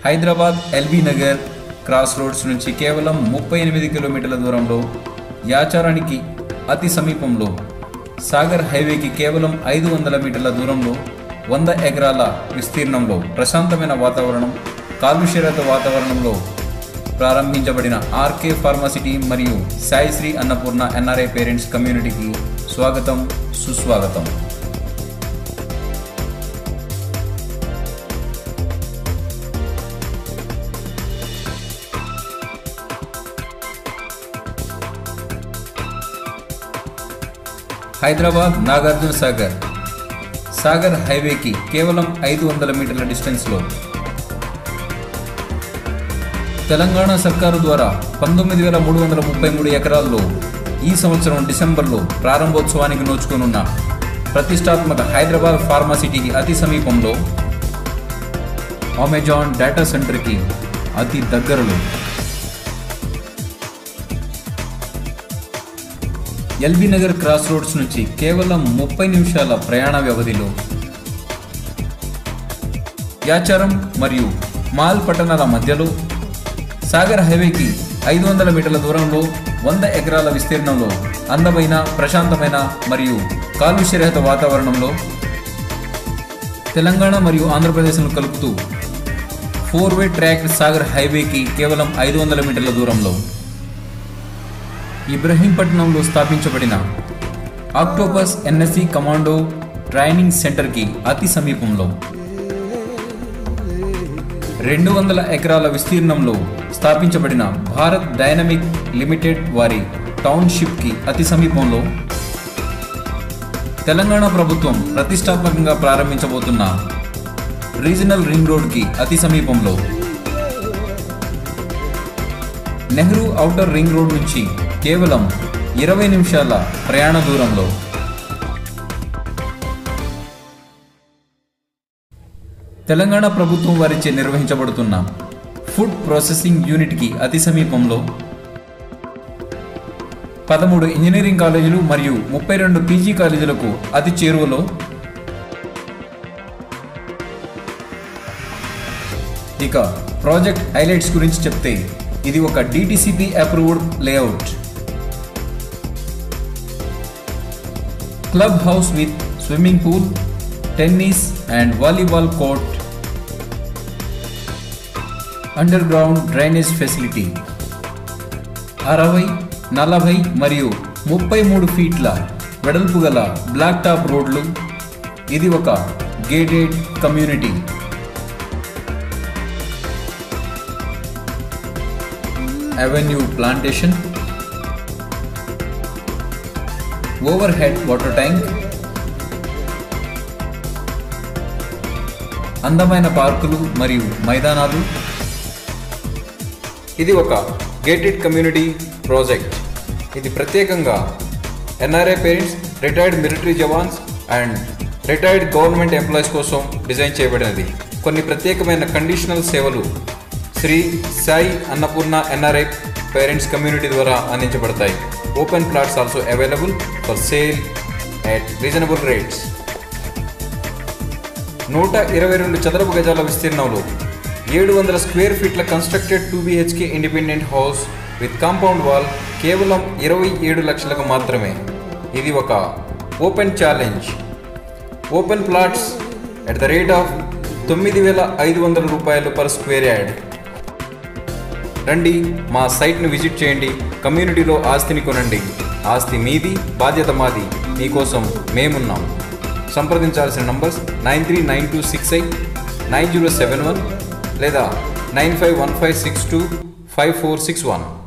Hyderabad LB Nagar cross roads నుంచి కేవలం ముప్పై ఎనిమిది కిలోమీటర్ల దూరంలో యాచారానికి అతి సమీపంలో సాగర్ హైవేకి కేవలం ఐదు వందల మీటర్ల దూరంలో వంద ఎకరాల విస్తీర్ణంలో ప్రశాంతమైన వాతావరణం కాలుష్యరహిత వాతావరణంలో ప్రారంభించబడిన ఆర్కే ఫార్మాసిటీ మరియు సాయిశ్రీ అన్నపూర్ణ ఎన్ఆర్ఐ పేరెంట్స్ కమ్యూనిటీకి స్వాగతం సుస్వాగతం హైదరాబాద్ నాగార్జున సాగర్ సాగర్ హైవేకి కేవలం ఐదు వందల మీటర్ల డిస్టెన్స్లో తెలంగాణ సర్కారు ద్వారా పంతొమ్మిది వేల మూడు వందల ముప్పై మూడు ఎకరాల్లో ఈ సంవత్సరం డిసెంబర్లో ప్రారంభోత్సవానికి నోచుకోనున్న ప్రతిష్టాత్మక హైదరాబాద్ ఫార్మాసిటీకి అతి సమీపంలో అమెజాన్ డేటా సెంటర్కి అతి దగ్గరలో ఎల్బీ నగర్ క్రాస్ రోడ్స్ నుంచి కేవలం ముప్పై నిమిషాల ప్రయాణ వ్యవధిలో యాచారం మరియు మాల్ పట్టణాల మధ్యలో సాగర్ హైవేకి ఐదు వందల మీటర్ల దూరంలో వంద ఎకరాల విస్తీర్ణంలో అందమైన ప్రశాంతమైన మరియు కాలుష్యరహిత వాతావరణంలో తెలంగాణ మరియు ఆంధ్రప్రదేశ్ను కలుపుతూ ఫోర్ వే ట్రాక్ సాగర్ హైవేకి కేవలం ఐదు వందల మీటర్ల దూరంలో ఇబ్రహీంపట్నంలో స్థాపించబడిన ఆక్టోపస్ ఎన్ఎస్సి కమాండో ట్రైనింగ్ సెంటర్కి అతి సమీపంలో రెండు వందల ఎకరాల విస్తీర్ణంలో స్థాపించబడిన భారత్ డైనమిక్ లిమిటెడ్ వారి టౌన్షిప్కి అతి సమీపంలో తెలంగాణ ప్రభుత్వం ప్రతిష్టాత్మకంగా ప్రారంభించబోతున్న రీజనల్ రింగ్ రోడ్కి అతి సమీపంలో నెహ్రూ ఔటర్ రింగ్ రోడ్ నుంచి కేవలం ఇరవై నిమిషాల ప్రయాణ దూరంలో తెలంగాణ ప్రభుత్వం వారిచే నిర్వహించబడుతున్న ఫుడ్ ప్రాసెసింగ్ యూనిట్కి అతి సమీపంలో పదమూడు ఇంజనీరింగ్ కాలేజీలు మరియు ముప్పై రెండు పీజీ కాలేజీలకు అతి చేరువలో ఇక ప్రాజెక్ట్ హైలైట్స్ గురించి చెప్తే ఇది ఒక DTCP approved layout club house with swimming pool tennis and volleyball court under ground drainage facility అరవై నలభై మరియు ముప్పై మూడు ఫీట్ల వెడల్పు గల బ్లాక్ టాప్ రోడ్లు ఇది ఒక gated community avenue plantation over head water tank అందమైన పార్కులు మరియు మైదానాలు ఇది ఒక గేటెడ్ కమ్యూనిటీ ప్రాజెక్ట్ ఇది ప్రత్యేకంగా NRI parents retired military jawans and retired government employees కోసం డిజైన్ చేయబడినది కొన్ని ప్రత్యేకమైన కండిషనల్ సేవలు Shri Sai Annapurna NRI parents community ద్వారా అందించబడతాయి open plots also available for sale at reasonable rates నూట ఇరవై రెండు చదరపు గజాల విస్తీర్ణంలో ఏడు వందల స్క్వేర్ ఫీట్ల constructed two BHK independent house with compound wall కేవలం ఇరవై ఏడు లక్షలకు మాత్రమే ఇది ఒక open challenge open plots at the rate of తొమ్మిది వేల ఐదు వందల రూపాయలు పర్ స్క్వేర్ యార్డ్ రండి మా సైట్ను విజిట్ చేయండి కమ్యూనిటీలో ఆస్తిని కొనండి ఆస్తి మీది బాధ్యత మాది మీకోసం మేమున్నాం సంప్రదించాల్సిన numbers nine three nine two six eight nine zero seven one లేదా nine five one five six two five four six one